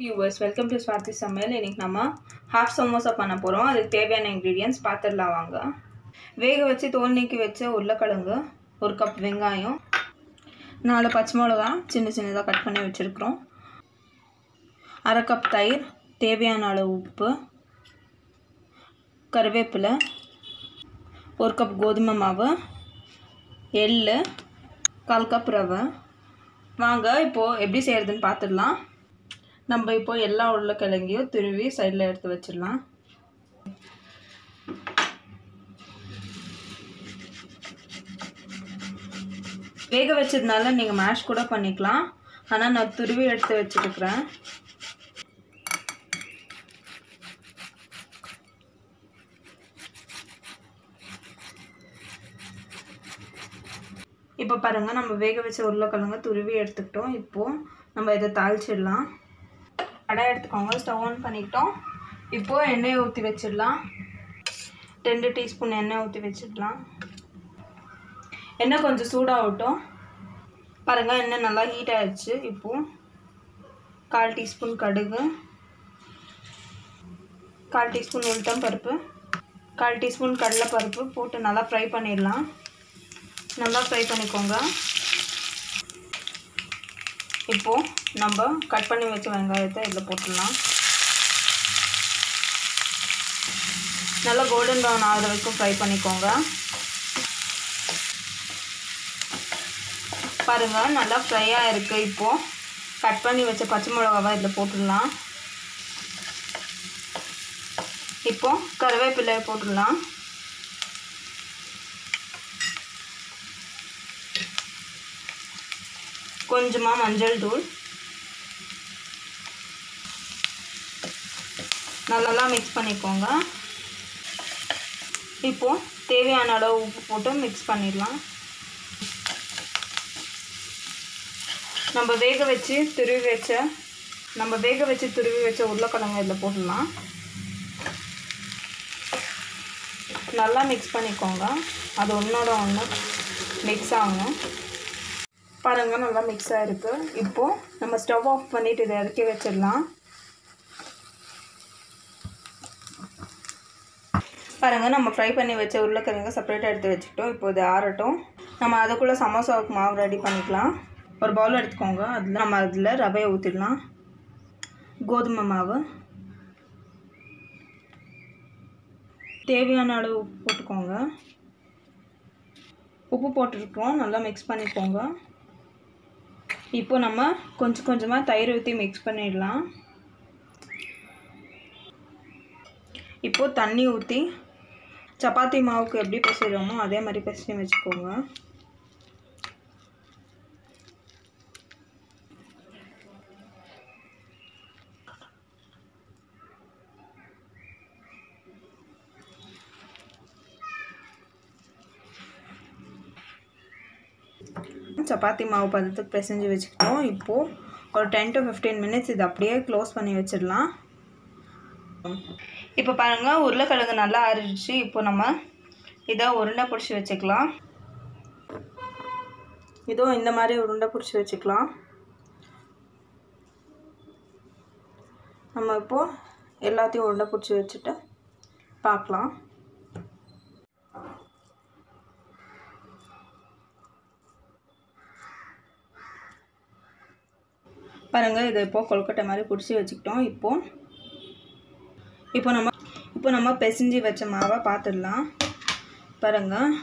viewers welcome to Swathi சமையல் இன்னைக்கு நம்ம ஹாஃப் சமோசா பண்ண போகிறோம் அதுக்கு தேவையான இன்க்ரீடியன்ஸ் பார்த்துடலாம் வாங்க வேக வச்சு தோல் நீக்கி வச்ச உருளைக்கிழங்கு ஒரு கப் வெங்காயம் நாலு பச்சை மிளகா சின்ன சின்னதாக கட் பண்ணி வச்சுருக்குறோம் அரை கப் தயிர் தேவையான அளவு உப்பு கருவேப்பிலை ஒரு கப் கோதுமை மாவு எள் கால் கப் ரவை வாங்க இப்போது எப்படி செய்கிறதுன்னு பார்த்துடலாம் நம்ம இப்போ எல்லா உருளைக்கிழங்கையும் துருவி சைடில் எடுத்து வச்சிடலாம் வேக வச்சதுனால நீங்கள் மேஷ் கூட பண்ணிக்கலாம் ஆனால் நான் துருவி எடுத்து வச்சுருக்கிறேன் இப்போ பாருங்கள் நம்ம வேக வச்ச உருளைக்கிழங்க துருவி எடுத்துக்கிட்டோம் இப்போது நம்ம இதை தாளிச்சிடலாம் கடை எடுத்துக்கோங்க ஸ்டவ் ஆன் பண்ணிக்கிட்டோம் இப்போது எண்ணெயை ஊற்றி வச்சிடலாம் ரெண்டு டீஸ்பூன் எண்ணெய் ஊற்றி வச்சிடலாம் எண்ணெய் கொஞ்சம் சூடாகட்டும் பாருங்கள் எண்ணெய் நல்லா ஹீட் ஆகிடுச்சு இப்போது கால் டீஸ்பூன் கடுகு கால் டீஸ்பூன் உளுத்தம் பருப்பு கால் டீஸ்பூன் கடலைப்பருப்பு போட்டு நல்லா ஃப்ரை பண்ணிடலாம் நல்லா ஃப்ரை பண்ணிக்கோங்க இப்போது நம்ம கட் பண்ணி வச்ச வெங்காயத்தை இதில் போட்டுடலாம் நல்லா கோல்டன் ப்ரௌன் ஆகிற வரைக்கும் ஃப்ரை பண்ணிக்கோங்க பாருங்கள் நல்லா ஃப்ரையாக இருக்குது இப்போது கட் பண்ணி வச்ச பச்சை மிளகாவை இதில் போட்டுடலாம் இப்போது கருவேப்பிலையை போட்டுடலாம் கொஞ்சமாக மஞ்சள் தூள் நல்லா மிக்ஸ் பண்ணிக்கோங்க இப்போது தேவையான அளவு உப்பு போட்டு மிக்ஸ் பண்ணிடலாம் நம்ம வேக வச்சு துருவி வச்ச நம்ம வேக வச்சு துருவி வச்ச உருளைக்கிழங்கு இதில் போட்டுடலாம் நல்லா மிக்ஸ் பண்ணிக்கோங்க அது ஒன்றோட ஒன்று மிக்ஸ் ஆகணும் பாருங்கள் நல்லா மிக்ஸ் ஆகிருக்கு இப்போது நம்ம ஸ்டவ் ஆஃப் பண்ணிவிட்டு இதை இறக்கி வச்சிடலாம் பாருங்கள் நம்ம ஃப்ரை பண்ணி வச்ச உருளைக்கிழங்கு செப்பரேட்டாக எடுத்து வச்சுக்கிட்டோம் இப்போ இது ஆறட்டும் நம்ம அதுக்குள்ளே சமோசாவுக்கு மாவு ரெடி பண்ணிக்கலாம் ஒரு பவுல் எடுத்துக்கோங்க அதில் நம்ம அதில் ரவையை ஊற்றிடலாம் கோதுமை மாவு தேவையான அளவு உப்பு போட்டுக்கோங்க உப்பு போட்டிருக்கோம் நல்லா மிக்ஸ் பண்ணிக்கோங்க இப்போ நம்ம கொஞ்சம் கொஞ்சமாக தயிர் ஊற்றி மிக்ஸ் பண்ணிடலாம் இப்போது தண்ணி ஊற்றி சப்பாத்தி மாவுக்கு எப்படி பிசைகிறோமோ அதே மாதிரி பிசைஞ்சு வச்சுக்கோங்க சப்பாத்தி மாவு பதத்துக்கு பிசைஞ்சு வச்சுக்கிட்டோம் இப்போது ஒரு டென் டு ஃபிஃப்டீன் மினிட்ஸ் இது அப்படியே க்ளோஸ் பண்ணி வச்சிடலாம் இப்போ பாருங்கள் உருளைக்கிழங்கு நல்லா அரிச்சு இப்போ நம்ம இதை உருண்டை பிடிச்சி வச்சுக்கலாம் இதோ இந்த மாதிரி உருண்டை பிடிச்சி வச்சுக்கலாம் நம்ம இப்போது எல்லாத்தையும் உருண்டை பிடிச்சி வச்சுட்டு பார்க்கலாம் பாருங்கள் இதை இப்போது கொழுக்கட்டை மாதிரி பிடிச்சி வச்சுக்கிட்டோம் இப்போது இப்போ நம்ம இப்போ நம்ம பிசைஞ்சு வச்ச மாவை பார்த்துடலாம் பாருங்கள்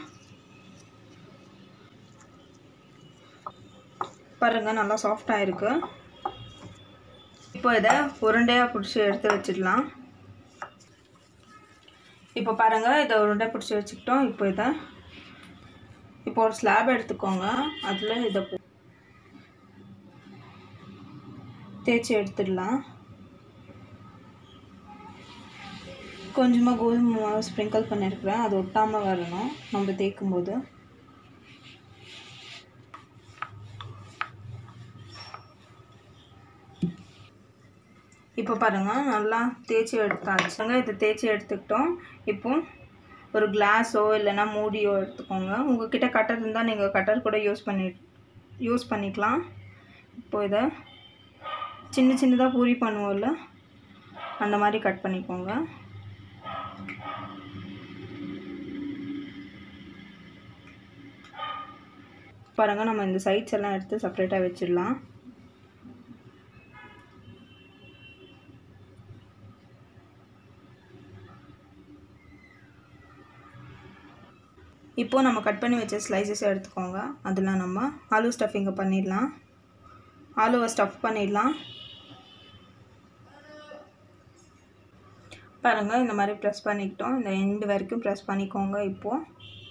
பாருங்கள் நல்லா சாஃப்டாக இருக்குது இப்போ இதை உருண்டையாக பிடிச்சி எடுத்து வச்சிடலாம் இப்போ பாருங்கள் இதை உருண்டை பிடிச்சி வச்சுக்கிட்டோம் இப்போ இதை இப்போ ஒரு ஸ்லாப் எடுத்துக்கோங்க அதில் இதை தேய்ச்சி எடுத்துடலாம் கொஞ்சமாக கோதுமை மாவு ஸ்ப்ரிங்கிள் பண்ணியிருக்கிறேன் அது ஒட்டாமல் வரணும் நம்ம தேய்க்கும் போது இப்போ பாருங்கள் நல்லா தேய்ச்சி எடுத்தாச்சுங்க இதை தேய்ச்சி எடுத்துக்கிட்டோம் இப்போ ஒரு கிளாஸோ இல்லைன்னா மூடியோ எடுத்துக்கோங்க உங்கள்கிட்ட கட்டர் இருந்தால் நீங்கள் கட்டர் கூட யூஸ் பண்ணி யூஸ் பண்ணிக்கலாம் இப்போ இதை சின்ன சின்னதாக பூரி பண்ணுவோம்ல அந்த மாதிரி கட் பண்ணிக்கோங்க பாருங்கள் நம்ம இந்த சைட்ஸ் எல்லாம் எடுத்து செப்பரேட்டாக வச்சிடலாம் இப்போது நம்ம கட் பண்ணி வச்ச ஸ்லைசஸ் எடுத்துக்கோங்க அதில் நம்ம ஆலு ஸ்டஃபிங்கை பண்ணிடலாம் ஆலுவை ஸ்டஃப் பண்ணிடலாம் பாருங்கள் இந்த மாதிரி ப்ரெஸ் பண்ணிக்கிட்டோம் இந்த எண்டு வரைக்கும் ப்ரெஸ் பண்ணிக்கோங்க இப்போது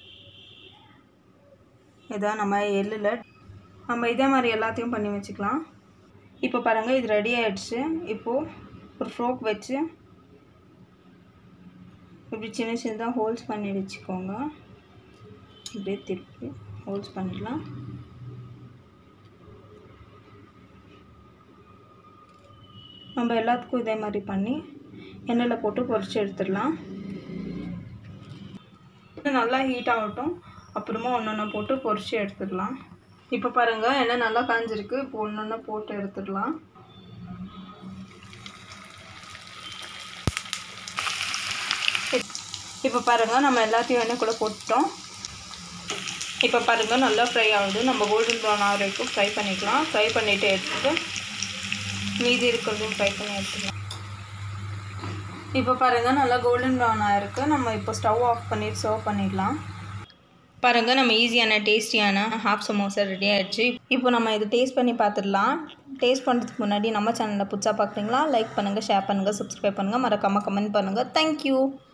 இதான் நம்ம எள்ளில் நம்ம இதே மாதிரி எல்லாத்தையும் பண்ணி வச்சுக்கலாம் இப்போ பாருங்கள் இது ரெடி ஆகிடுச்சு இப்போது ஒரு ஃப்ரோக் வச்சு இப்படி சின்ன சின்னதாக ஹோல்ஸ் பண்ணி வச்சுக்கோங்க இப்படியே திருப்பி ஹோல்ஸ் பண்ணிடலாம் நம்ம எல்லாத்துக்கும் இதே மாதிரி பண்ணி எண்ணெயில் போட்டு பொரிச்சு எடுத்துடலாம் நல்லா ஹீட் ஆகட்டும் அப்புறமா ஒன்று ஒன்று போட்டு பொரிச்சு எடுத்துடலாம் இப்போ பாருங்கள் எண்ணெய் நல்லா காஞ்சிருக்கு இப்போ ஒன்று ஒன்று போட்டு எடுத்துடலாம் இப்போ பாருங்கள் நம்ம எல்லாத்தையும் எண்ணெய்க்குள்ளே போட்டுட்டோம் இப்போ பாருங்கள் நல்லா ஃப்ரை ஆகுது நம்ம கோல்டன் ப்ரௌன் ஆகிற வரைக்கும் ஃப்ரை பண்ணிக்கலாம் ஃப்ரை பண்ணிவிட்டு எடுத்துட்டு மீதி இருக்கிறதையும் ஃப்ரை பண்ணி எடுத்துக்கலாம் இப்போ பாருங்கள் நல்லா கோல்டன் ப்ரௌன் ஆகிருக்கு நம்ம இப்போ ஸ்டவ் ஆஃப் பண்ணிட்டு சர்வ் பண்ணிடலாம் பாருங்கள் நம்ம ஈஸியான டேஸ்டியான ஹாஃப் சமோசா ரெடி ஆகிடுச்சு இப்போ நம்ம இது டேஸ்ட் பண்ணி பார்த்துடலாம் டேஸ்ட் பண்ணுறதுக்கு முன்னாடி நம்ம சேனலில் புதுசாக பார்க்குறீங்களா லைக் பண்ணுங்கள் ஷேர் பண்ணுங்கள் சப்ஸ்கிரைப் பண்ணுங்கள் மறக்காமல் கமெண்ட் பண்ணுங்கள் தேங்க்யூ